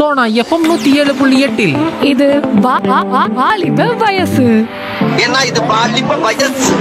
Sona FM நூத்தி ஏழு புள்ளி எட்டில் இது வா- வா- வா- வாலிப வயசு ஏன்னா இது பாலிப்ப வயசு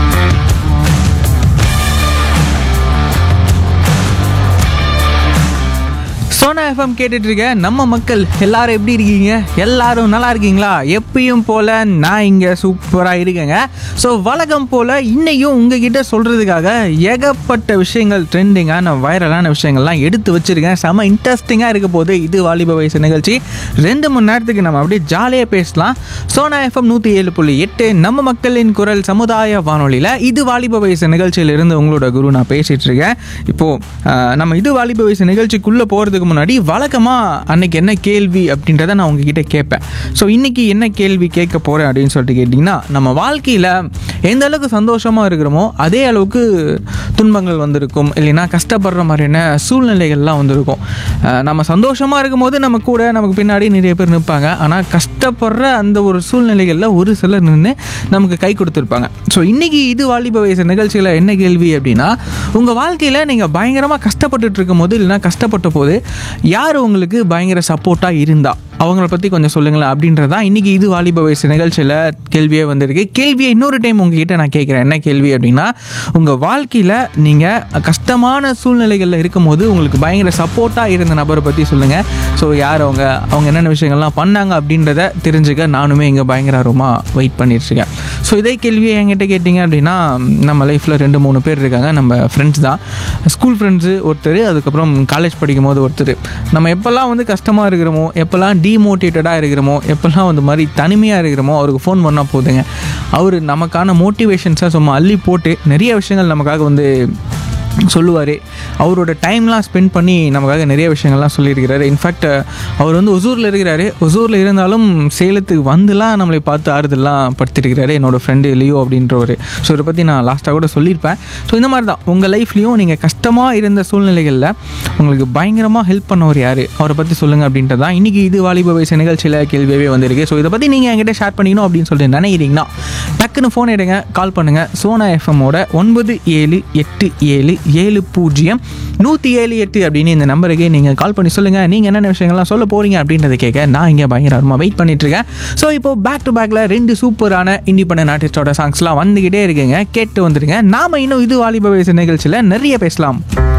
சோனா எஃப்எம் கேட்டுட்டு இருக்க நம்ம மக்கள் எல்லாரும் எப்படி இருக்கீங்க எல்லாரும் நல்லா இருக்கீங்களா எப்பயும் போல நான் இங்கே சூப்பராக இருக்கேங்க ஸோ வழக்கம் போல் இன்னையும் உங்ககிட்ட சொல்கிறதுக்காக ஏகப்பட்ட விஷயங்கள் ட்ரெண்டிங்கான வைரலான விஷயங்கள்லாம் எடுத்து வச்சிருக்கேன் செம இன்ட்ரெஸ்டிங்காக இருக்க போது இது வாலிப வயசு நிகழ்ச்சி ரெண்டு மணி நேரத்துக்கு நம்ம அப்படியே ஜாலியாக பேசலாம் சோனா எஃப்எம் நூற்றி ஏழு புள்ளி எட்டு நம்ம மக்களின் குரல் சமுதாய வானொலியில் இது வாலிப வயசு நிகழ்ச்சியிலிருந்து உங்களோட குரு நான் பேசிகிட்டு இருக்கேன் இப்போது நம்ம இது வாலிப வயசு நிகழ்ச்சிக்குள்ளே போகிறதுக்கு முன்னாடி வழக்கமாக அன்னைக்கு என்ன கேள்வி அப்படின்றத நான் உங்ககிட்ட கேட்பேன் ஸோ இன்னைக்கு என்ன கேள்வி கேட்க போகிறேன் அப்படின்னு சொல்லிட்டு கேட்டிங்கன்னா நம்ம வாழ்க்கையில் எந்த அளவுக்கு சந்தோஷமாக இருக்கிறோமோ அதே அளவுக்கு துன்பங்கள் வந்திருக்கும் இல்லைன்னா கஷ்டப்படுற மாதிரியான சூழ்நிலைகள்லாம் வந்திருக்கும் அஹ் நம்ம சந்தோஷமாக இருக்கும்போது நம்ம கூட நமக்கு பின்னாடி நிறைய பேர் நிற்பாங்க ஆனால் கஷ்டப்படுற அந்த ஒரு சூழ்நிலைகளில் ஒரு சிலர் நின்று நமக்கு கை கொடுத்துருப்பாங்க ஸோ இன்னைக்கு இது வாலிப வயசு நிகழ்ச்சியில் என்ன கேள்வி அப்படின்னா உங்கள் வாழ்க்கையில் நீங்கள் பயங்கரமாக கஷ்டப்பட்டுட்டு இருக்கும்போது இல்லைன்னா கஷ்டப்பட்ட போது யார் உங்களுக்கு பயங்கர சப்போர்ட்டாக இருந்தா அவங்கள பற்றி கொஞ்சம் சொல்லுங்களேன் அப்படின்றது தான் இன்றைக்கி இது வாலிப வயசு நிகழ்ச்சியில் கேள்வியே வந்திருக்கு கேள்வியை இன்னொரு டைம் உங்ககிட்ட நான் கேட்குறேன் என்ன கேள்வி அப்படின்னா உங்கள் வாழ்க்கையில் நீங்கள் கஷ்டமான சூழ்நிலைகளில் இருக்கும்போது உங்களுக்கு பயங்கர சப்போர்ட்டாக இருந்த நபரை பற்றி சொல்லுங்கள் ஸோ யார் அவங்க அவங்க என்னென்ன விஷயங்கள்லாம் பண்ணாங்க அப்படின்றத தெரிஞ்சுக்க நானுமே இங்கே பயங்கர ஆர்வமாக வெயிட் பண்ணிட்டுருக்கேன் ஸோ இதே கேள்வியை என்கிட்ட கேட்டிங்க அப்படின்னா நம்ம லைஃப்பில் ரெண்டு மூணு பேர் இருக்காங்க நம்ம ஃப்ரெண்ட்ஸ் தான் ஸ்கூல் ஃப்ரெண்ட்ஸு ஒருத்தர் அதுக்கப்புறம் காலேஜ் படிக்கும் போது ஒருத்தர் நம்ம எப்போல்லாம் வந்து கஷ்டமாக இருக்கிறோமோ எப்போல்லாம் டீமோட்டிவேட்டடாக இருக்கிறோமோ எப்போல்லாம் வந்து மாதிரி தனிமையாக இருக்கிறோமோ அவருக்கு ஃபோன் பண்ணால் போதுங்க அவர் நமக்கான மோட்டிவேஷன்ஸாக சும்மா அள்ளி போட்டு நிறைய விஷயங்கள் நமக்காக வந்து சொல்லுவார் அவரோட டைம்லாம் ஸ்பெண்ட் பண்ணி நமக்காக நிறைய விஷயங்கள்லாம் சொல்லியிருக்கிறாரு இன்ஃபேக்ட் அவர் வந்து ஒசூரில் இருக்கிறாரு ஒசூரில் இருந்தாலும் சேலத்துக்கு வந்துலாம் நம்மளை பார்த்து ஆறுதல்லாம் படுத்திருக்கிறாரு என்னோட ஃப்ரெண்டு லியோ அப்படின்றவர் ஸோ இதை பற்றி நான் லாஸ்ட்டாக கூட சொல்லியிருப்பேன் ஸோ இந்த மாதிரி தான் உங்கள் லைஃப்லேயும் நீங்கள் கஷ்டமாக இருந்த சூழ்நிலைகளில் உங்களுக்கு பயங்கரமாக ஹெல்ப் பண்ணவர் யார் அவரை பற்றி சொல்லுங்கள் அப்படின்றது தான் இன்றைக்கி இது வாலிப வயசு நிகழ்ச்சியில் கேள்வியாகவே வந்திருக்கு ஸோ இதை பற்றி நீங்கள் என்கிட்ட ஷேர் பண்ணிக்கணும் அப்படின்னு சொல்லிட்டு நினைக்கிறீங்கன்னா டக்குன்னு ஃபோன் எடுங்க கால் பண்ணுங்கள் சோனா எஃப்எம்மோட ஒன்பது ஏழு எட்டு ஏழு ஏழு பூஜ்ஜியம் நூற்றி ஏழு எட்டு அப்படின்னு இந்த நம்பருக்கு நீங்கள் கால் பண்ணி சொல்லுங்கள் நீங்கள் என்னென்ன விஷயங்கள்லாம் சொல்ல போகிறீங்க அப்படின்றத கேட்க நான் இங்கே பயங்கரமாக வெயிட் பண்ணிட்டுருக்கேன் ஸோ இப்போ பேக் டு பேக்கில் ரெண்டு சூப்பரான இண்டிபெண்டன்ட் ஆர்டிஸ்டோட சாங்ஸ்லாம் வந்துக்கிட்டே இருக்குங்க கேட்டு வந்துடுங்க நாம இன்னும் இது வாலிப வயசு நிகழ்ச்சியில் நிறைய பேசலாம்